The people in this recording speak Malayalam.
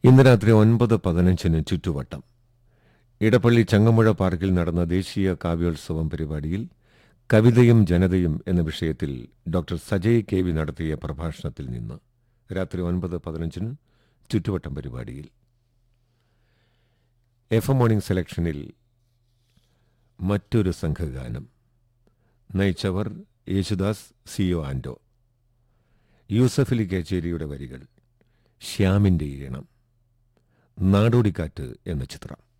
ഇന്ന് രാത്രി ഒൻപത് പതിനഞ്ചിന് ചുറ്റുവട്ടം ഇടപ്പള്ളി ചങ്ങമ്പുഴ പാർക്കിൽ നടന്ന ദേശീയ കാവ്യോത്സവം പരിപാടിയിൽ കവിതയും ജനതയും എന്ന വിഷയത്തിൽ ഡോക്ടർ സജയ് കെ വി നടത്തിയ പ്രഭാഷണത്തിൽ നിന്ന് രാത്രി ഒൻപത് പതിനഞ്ചിന് ചുറ്റുവട്ടം പരിപാടിയിൽ എഫ് എം മോർണിംഗ് സെലക്ഷനിൽ മറ്റൊരു സംഘഗാനം നയിച്ചവർ യേശുദാസ് സിഒ ആൻഡോ യൂസഫ് അലി കേച്ചേരിയുടെ വരികൾ ശ്യാമിൻ്റെ ഈണം നാടോടിക്കാറ്റ് എന്ന ചിത്രം